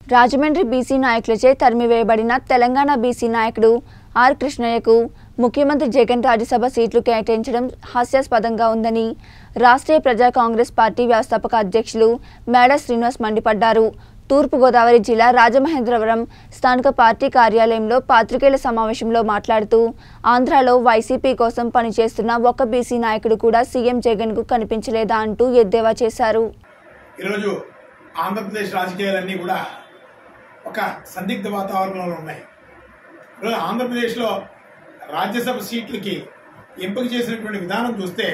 Rajahmundry BC నాయకులచే తరిమివేయబడిన Telangana BC నాయకుడు ఆర్ కృష్ణయ్యకు ముఖ్యమంత్రి జగన్ రాజ్యసభ సీట్లు కేటాయించడం హాస్యాస్పదంగా ఉందని రాష్ట్రీయ ప్రజా కాంగ్రెస్ పార్టీ వ్యవస్థాపక అధ్యక్షులు మేడ శ్రీనివాస్ మండిపడ్డారు తూర్పుగోదావరి జిల్లా రాజమహేంద్రవరం స్థానిక పార్టీ కార్యాలయంలో పాత్రికేయుల సమావేశంలో మాట్లాడుతూ ఆంధ్రాలో వైసీపీ కోసం పనిచేస్తున్న ఒక్క బీసీ నాయకుడు కూడా సీఎం జగన్కు కనిపించలేదా అంటూ ఎద్దేవా చేశారు ఈరోజు ఆంధ్రప్రదేశ్ రాజకీయాలన్నీ కూడా ఒక సందిగ్ధ వాతావరణంలో ఉన్నాయి ఈరోజు ఆంధ్రప్రదేశ్లో రాజ్యసభ సీట్లకి ఎంపిక చేసినటువంటి విధానం చూస్తే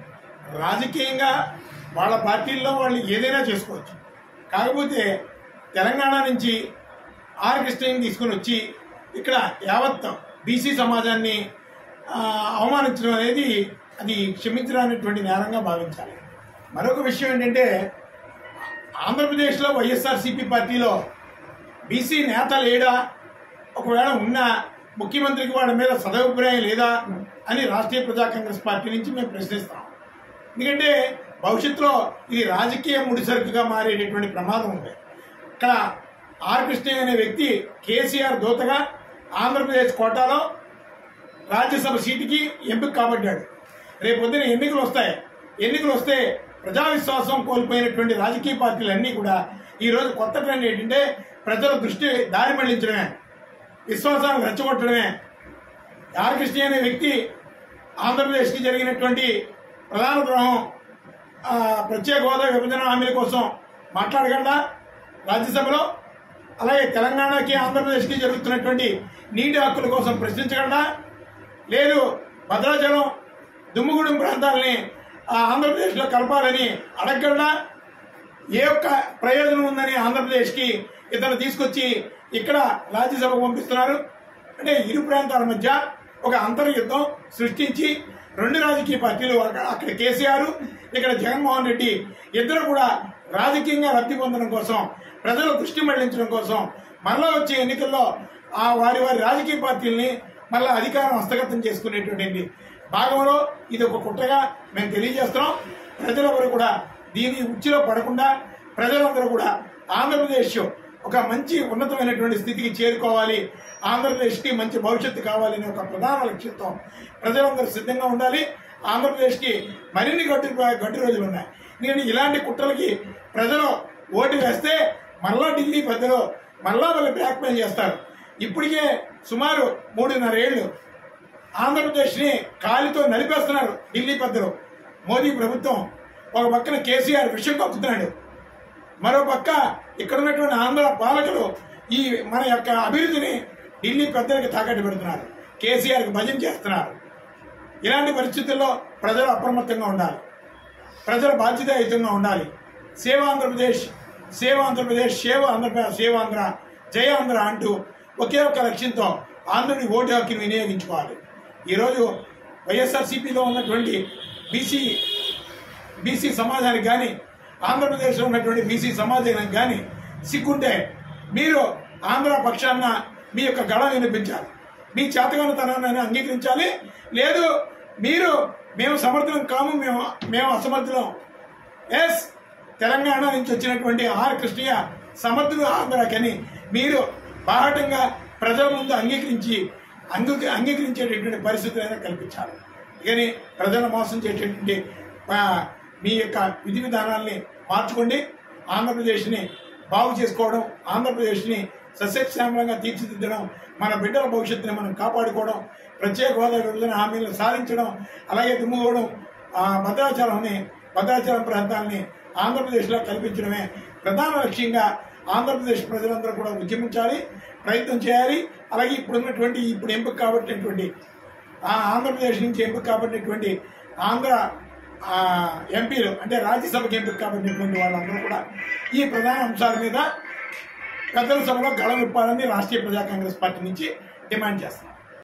రాజకీయంగా వాళ్ళ పార్టీల్లో వాళ్ళు ఏదైనా చేసుకోవచ్చు కాకపోతే తెలంగాణ నుంచి ఆర్ కృష్ణని తీసుకొని వచ్చి ఇక్కడ యావత్ బీసీ సమాజాన్ని ఆ, అవమానించడం అనేది అది క్షమించడానికి నేరంగా భావించాలి మరొక విషయం ఏంటంటే ఆంధ్రప్రదేశ్లో వైఎస్ఆర్సీపీ పార్టీలో బీసీ నేత లేడా ఒకవేళ ఉన్నా ముఖ్యమంత్రికి వాళ్ళ మీద సదభిప్రాయం లేదా అని రాష్ట్రీయ ప్రజా కాంగ్రెస్ పార్టీ నుంచి మేము ప్రశ్నిస్తాం ఎందుకంటే భవిష్యత్తులో ఇది రాజకీయ ముడిసరుకుగా మారేటటువంటి ప్రమాదం ఉంది ఇక్కడ ఆర్ కృష్ణయ్య అనే వ్యక్తి కేసీఆర్ దూతగా ఆంధ్రప్రదేశ్ కోటాలో రాజ్యసభ సీటుకి ఎంపిక కాబడ్డాడు రేపు పొద్దున ఎన్నికలు వస్తాయి ఎన్నికలు వస్తే ప్రజా విశ్వాసం కోల్పోయినటువంటి రాజకీయ పార్టీలన్నీ కూడా ఈ రోజు కొత్త ట్రెండ్ ఏంటంటే ప్రజల దృష్టి దారి మళ్లించడమే విశ్వాసాన్ని రెచ్చగొట్టడమే ఆర్ కృష్ణ అనే వ్యక్తి ఆంధ్రప్రదేశ్కి జరిగినటువంటి ప్రధాన ద్రోహం ఆ, ప్రత్యేక హోదా విభజన హామీల కోసం మాట్లాడగలడా రాజ్యసభలో అలాగే తెలంగాణకి ఆంధ్రప్రదేశ్కి జరుగుతున్నటువంటి నీటి హక్కుల కోసం ప్రశ్నించగలడా లేదు భద్రాచలం దుమ్ముగూడెం ప్రాంతాలని ఆ ఆంధ్రప్రదేశ్లో కలపాలని అడగగలడా ఏ ఒక్క ప్రయోజనం ఉందని ఆంధ్రప్రదేశ్కి ఇతను తీసుకొచ్చి ఇక్కడ రాజ్యసభకు పంపిస్తున్నారు అంటే ఇరు ప్రాంతాల మధ్య ఒక అంతర్యుద్ధం సృష్టించి రెండు రాజకీయ పార్టీలు అక్కడ అక్కడ కేసీఆర్ ఇక్కడ జగన్మోహన్ రెడ్డి ఇద్దరు కూడా రాజకీయంగా లబ్ధి పొందడం కోసం ప్రజల దృష్టి మళ్లించడం కోసం మరలా వచ్చే ఎన్నికల్లో ఆ వారి వారి రాజకీయ పార్టీల్ని మళ్ళా అధికారం హస్తగతం చేసుకునేటువంటి భాగంలో ఇది ఒక కుట్రగా మేము తెలియజేస్తున్నాం ప్రజలెవరు కూడా దీని ఉచ్చిలో పడకుండా ప్రజలందరూ కూడా ఆంధ్రప్రదేశ్ ఒక మంచి ఉన్నతమైనటువంటి స్థితికి చేరుకోవాలి ఆంధ్రప్రదేశ్కి మంచి భవిష్యత్తు కావాలనే ఒక ప్రధాన లక్ష్యంతో ప్రజలందరూ సిద్ధంగా ఉండాలి ఆంధ్రప్రదేశ్కి మరిన్ని గట్టి గట్టి రోజులు ఉన్నాయి నేను ఇలాంటి కుట్రలకి ప్రజలు ఓటు వేస్తే మళ్ళా ఢిల్లీ పెద్దలు మళ్ళా వాళ్ళు బ్లాక్మెయిల్ చేస్తారు ఇప్పటికే సుమారు మూడున్నర ఏళ్ళు ఆంధ్రప్రదేశ్ని కాలితో నలిపేస్తున్నారు ఢిల్లీ పెద్దలు మోదీ ప్రభుత్వం ఒక పక్కన కేసీఆర్ విషయం కక్కుతున్నాడు మరో పక్క ఇక్కడ ఉన్నటువంటి ఆంధ్ర పాలకులు ఈ మన యొక్క అభివృద్ధిని ఢిల్లీ పెద్దలకి తాకట్టు పెడుతున్నారు కేసీఆర్కి భజన చేస్తున్నారు ఇలాంటి పరిస్థితుల్లో ప్రజలు అప్రమత్తంగా ఉండాలి ప్రజలు బాధ్యతాయుతంగా ఉండాలి సేవ ఆంధ్రప్రదేశ్ సేవ ఆంధ్రప్రదేశ్ సేవ ఆంధ్రప్రదేశ్ సేవ ఆంధ్ర జయ ఆంధ్ర అంటూ ఒకే ఒక లక్ష్యంతో ఆంధ్రుడి ఓటు హక్కుని వినియోగించుకోవాలి ఈరోజు వైఎస్ఆర్సీపీలో ఉన్నటువంటి బీసీ బీసీ సమాజానికి కానీ ఆంధ్రప్రదేశ్లో ఉన్నటువంటి బీసీ సమాజానికి కానీ సిగ్గుంటే మీరు ఆంధ్ర పక్షాన మీ యొక్క గళం వినిపించాలి మీ చేతగానితనాన్ని అంగీకరించాలి లేదు మీరు మేము సమర్థులం కాము మేము మేము అసమర్థులం ఎస్ తెలంగాణ నుంచి వచ్చినటువంటి ఆర్ కృష్ణయ్య సమర్థులు ఆంధ్రకని మీరు బాహటంగా ప్రజల ముందు అంగీకరించి అంగీ అంగీకరించేటటువంటి పరిస్థితులైనా కల్పించాలి కానీ ప్రజలను మోసం చేసేటువంటి ఆ, మీ యొక్క విధి విధానాల్ని మార్చుకోండి ఆంధ్రప్రదేశ్ని బాగు చేసుకోవడం ఆంధ్రప్రదేశ్ని సస్యశ్యామలంగా తీర్చిదిద్దడం మన బిడ్డల భవిష్యత్తుని మనం కాపాడుకోవడం ప్రత్యేక హోదా విభజన హామీలను సాధించడం అలాగే దుమ్ముకోవడం ఆ, భద్రాచలంని భద్రాచలం ప్రాంతాన్ని ఆంధ్రప్రదేశ్లో కల్పించడమే ప్రధాన లక్ష్యంగా ఆంధ్రప్రదేశ్ ప్రజలందరూ కూడా ఉద్యమించాలి ప్రయత్నం చేయాలి అలాగే ఇప్పుడున్నటువంటి ఇప్పుడు ఎంపిక కాబట్టినటువంటి ఆ ఆంధ్రప్రదేశ్ నుంచి ఎంపిక కాబట్టినటువంటి ఆంధ్ర ఆ, ఎంపీలు అంటే రాజ్యసభకి ఎంపిక కాబట్టినటువంటి వాళ్ళందరూ కూడా ఈ ప్రధాన అంశాల మీద పెద్దల సభలో గళం ఇప్పాలని రాష్ట్రీయ ప్రజా కాంగ్రెస్ పార్టీ నుంచి డిమాండ్ చేస్తారు